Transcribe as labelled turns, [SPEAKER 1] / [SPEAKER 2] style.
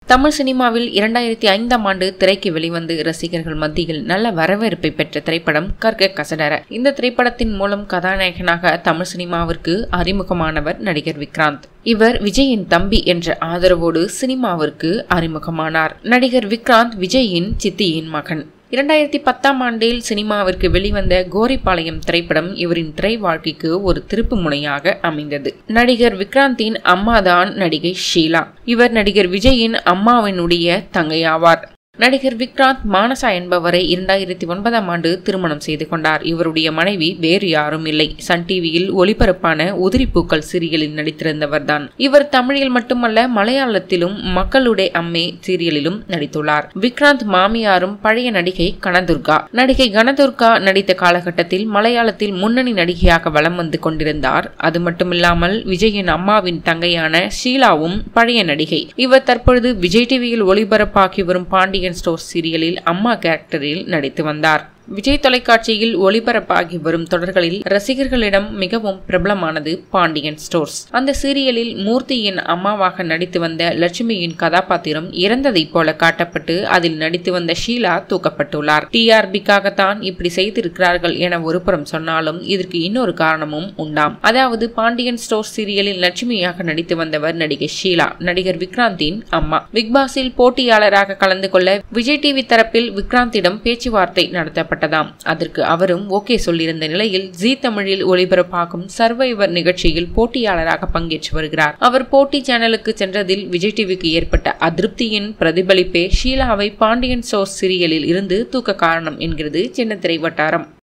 [SPEAKER 1] தமிழ் சினிமாவில் இரண்டாயிரத்தி ஐந்தாம் ஆண்டு திரைக்கு வெளிவந்து ரசிகர்கள் மத்தியில் நல்ல வரவேற்பை பெற்ற திரைப்படம் கற்க கசடர இந்த திரைப்படத்தின் மூலம் கதாநாயகனாக தமிழ் சினிமாவிற்கு அறிமுகமானவர் நடிகர் விக்ராந்த் இவர் விஜயின் தம்பி என்ற ஆதரவோடு சினிமாவிற்கு அறிமுகமானார் நடிகர் விக்ராந்த் விஜயின் சித்தியின் மகன் இரண்டாயிரத்தி பத்தாம் ஆண்டில் சினிமாவிற்கு வெளிவந்த கோரிப்பாளையம் திரைப்படம் இவரின் திரை வாழ்க்கைக்கு ஒரு திருப்பு முனையாக அமைந்தது நடிகர் விக்ராந்தின் அம்மாதான் நடிகை ஷீலா இவர் நடிகர் விஜயின் அம்மாவினுடைய தங்கையாவார் நடிகர் விக்ராந்த் மானசா என்பவரை இரண்டாயிரத்தி ஒன்பதாம் ஆண்டு திருமணம் செய்து கொண்டார் இவருடைய மனைவி வேறு யாரும் இல்லை சன் டிவியில் ஒளிபரப்பான உதிரிப்பூக்கள் சீரியலில் நடித்திருந்தவர்தான் இவர் தமிழில் மட்டுமல்ல மலையாளத்திலும் மக்களுடைய அம்மே சீரியலிலும் நடித்துள்ளார் விக்ராந்த் மாமியாரும் பழைய நடிகை கனதுர்கா நடிகை கனதுர்கா நடித்த காலகட்டத்தில் மலையாளத்தில் முன்னணி நடிகையாக வலம் வந்து கொண்டிருந்தார் அது மட்டுமில்லாமல் விஜயின் அம்மாவின் தங்கையான ஷீலாவும் பழைய நடிகை இவர் தற்பொழுது விஜய் டிவியில் ஒளிபரப்பாகி வரும் பாண்டியன் ஸ்டோர் சீரியலில் அம்மா கேரக்டரில் நடித்து வந்தார் விஜய் தொலைக்காட்சியில் ஒளிபரப்பாகி வரும் தொடர்களில் ரசிகர்களிடம் மிகவும் பிரபலமானது பாண்டியன் ஸ்டோர்ஸ் அந்த சீரியலில் மூர்த்தியின் அம்மாவாக நடித்து வந்த லட்சுமியின் கதாபாத்திரம் இறந்ததைப் போல காட்டப்பட்டு அதில் நடித்து வந்த ஷீலா தூக்கப்பட்டுள்ளார் டிஆர்பிக்காகத்தான் இப்படி செய்திருக்கிறார்கள் என ஒருபுறம் சொன்னாலும் இதற்கு இன்னொரு காரணமும் உண்டாம் அதாவது பாண்டியன் ஸ்டோர்ஸ் சீரியலில் லட்சுமியாக நடித்து வந்தவர் நடிகை ஷீலா நடிகர் விக்ராந்தின் அம்மா பிக்பாஸில் போட்டியாளராக கலந்து கொள்ள விஜய் டிவி தரப்பில் விக்ராந்திடம் பேச்சுவார்த்தை நடத்தப்பட்டது செய்யப்பட்டதாம் அதற்கு அவரும் ஓகே சொல்லியிருந்த நிலையில் ஜி தமிழில் ஒளிபரப்பாகும் சர்வைவர் நிகழ்ச்சியில் போட்டியாளராக பங்கேற்று வருகிறார் அவர் போட்டி சேனலுக்கு சென்றதில் விஜய் டிவிக்கு ஏற்பட்ட அதிருப்தியின் பிரதிபலிப்பே ஷீலாவை பாண்டியன் சோர்ஸ் சீரியலில் இருந்து தூக்க காரணம் என்கிறது சின்ன திரை வட்டாரம்